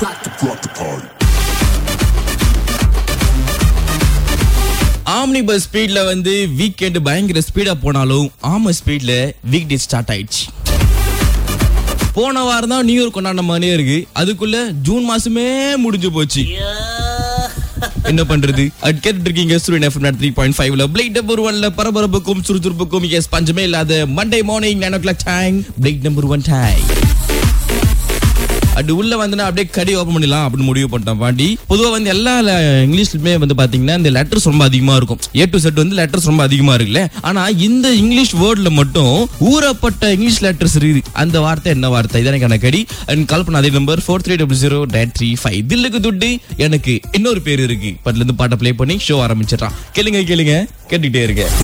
back to rock the party. Omni bus ஸ்பீட்ல வந்து weekend பயங்கர ஸ்பீடா போனாலும் ஆம ஸ்பீட்ல வீக் டே ஸ்டார்ட் ஆயிடுச்சு போன வாரம் தான் நியூ இயர் கொண்டாடின மாதிரியே இருக்கு அதுக்குள்ள ஜூன் மாசமே முடிஞ்சு போச்சு என்ன பண்றது அது கேட்டுட்டு இருக்கீங்க ஸ்டூடெண்ட் எஃப்எம் த்ரீ பாயிண்ட் ஃபைவ்ல பிளேட் நம்பர் ஒன்ல பரபரப்புக்கும் சுறுசுறுப்புக்கும் எஸ் பஞ்சமே இல்லாத Monday morning nine o'clock time plate number one time அது உள்ள வந்து அப்படியே கடி ஓபன் பண்ணிடலாம் அப்படின்னு முடிவு பண்ணிட்டேன் பாண்டி பொதுவா வந்து எல்லா ல- இங்கிலீஷ்லயுமே வந்து பாத்தீங்கன்னா இந்த லெட்டர்ஸ் ரொம்ப அதிகமா இருக்கும் ஏ டு செட் வந்து லெட்டர்ஸ் ரொம்ப அதிகமா இருக்குல்ல ஆனா இந்த இங்கிலீஷ் வேர்ட்ல மட்டும் ஊறப்பட்ட இங்கிலீஷ் லெட்டர்ஸ் இருக்குது அந்த வார்த்தை என்ன வார்த்தை இதான் எனக்கு கடி அண்ட் கால் பண்ண அதே number four three double zero டேட் த்ரீ ஃபைவ் தில்லுக்கு துட்டு எனக்கு இன்னொரு பேர் இருக்கு பட்ல இருந்து பாட்டை ப்ளே பண்ணி ஷோ ஆரம்பிச்சிடறான் கேளுங்க கேளுங்க கேட்டுக்கிட்டே இருக்க